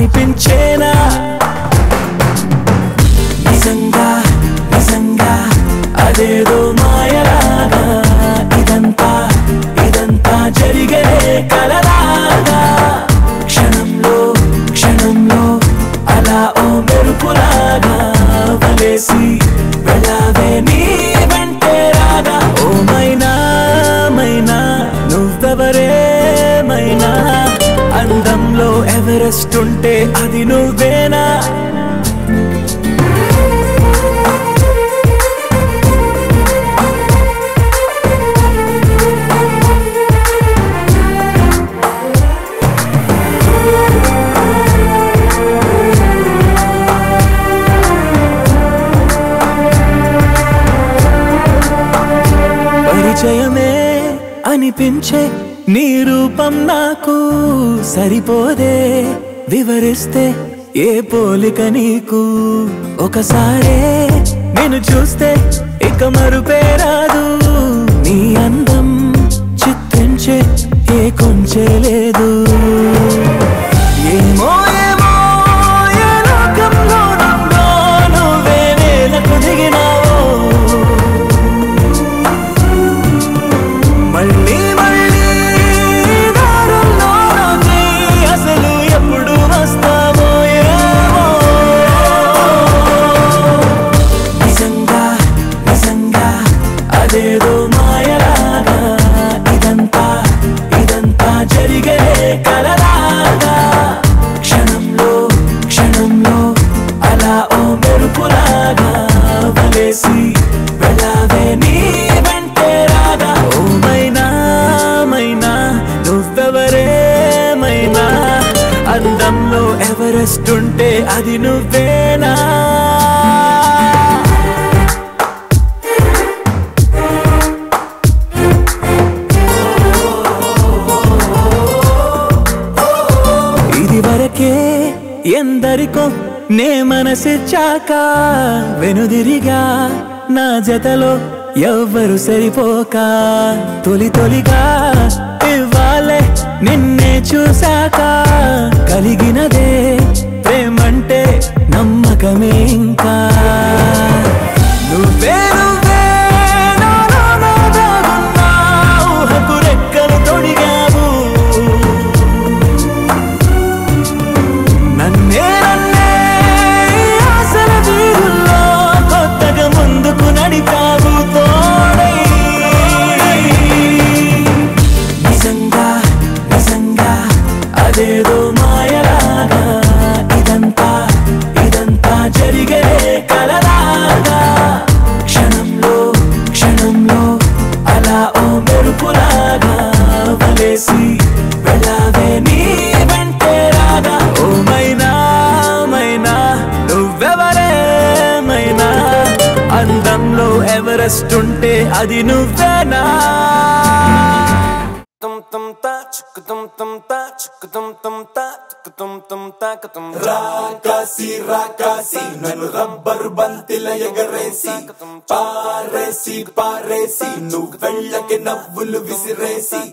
అనిపించేనా నిజంగా నిజంగా అదేదో మాయలాగా ఇదంతా ఇదంతా జరిగే కలలాగా క్షణంలో క్షణంలో అలా ఓ మెరుపులాగా వలేసి వెళ్ళావే నీ వెంటే రాగా ఓ మైనా మైనా నువ్వెవరే మైనా అందంలో ఎవరెస్ట్ ఉంటే అది నువ్వేనా పరిచయమే అనిపించే నీ రూపం నాకు సరిపోదే వివరిస్తే ఏ పోలిక నీకు ఒకసారే నేను చూస్తే ఇక మరుపే రాదు నీ అందం చిత్రించే ఏ కొంచె లేదు ఏమో ఏమో ఏ లోకంలో నుండో నువ్వే నేలకు దిగినావో మళ్ళీ మళ్ళీ దారుల్లోకి అసలు ఎప్పుడు వస్తావో ఏమో నిజంగా నిజంగా అదేదో మాయలాగా ఇదంతా ఇదంతా జరిగే కలలాగా క్షణంలో క్షణంలో అలా ఓ మెరుపులాగా వలేసి వెళ్ళావే నీ వెంటే రాగా ఓ మైనా మైనా నువ్వెవరే మైనా అందంలో ఎవరెస్ట్ ఉంటే అది నువ్వేనా ఇది వరకే ఎందరికో నే మనసిచ్చాక వెనుదిరిగా నా జతలో ఎవ్వరు సరిపోక తొలి తొలిగా ఇవ్వాలే నిన్నే చూశాక కలిగినదే ప్రేమంటే నమ్మకమే ఇంకా నువ్వే నువ్వే నాలో నా దాగున్నా ఊహకు రెక్కలు తొడిగావు నన్నే నన్నే ఆశల వీధుల్లో కొత్తగా ముందుకు నడిపావు తోడై నిజంగా నిజంగా అదేదో మాయలాగా ఇదంతా ఇదంతా జరిగే కలలాగా క్షణంలో క్షణంలో అలా ఓ మెరుపులాగా వలేసి వెళ్ళావే నీ వెంటే రాగా ఓ మైనా మైనా నువ్వెవరే మైనా అందంలో ఎవరెస్ట్ ఉంటే అది నువ్వేనా tum tum ta chuk tum tum ta chuk tum tum ta chuk tum tum ta ka tum రాకాసి రాకాసి నన్ను రబ్బరు బంతిల ఎగరేసి పారేసి పారేసి నువ్వు వెళ్ళకి నవ్వులు విసిరేసి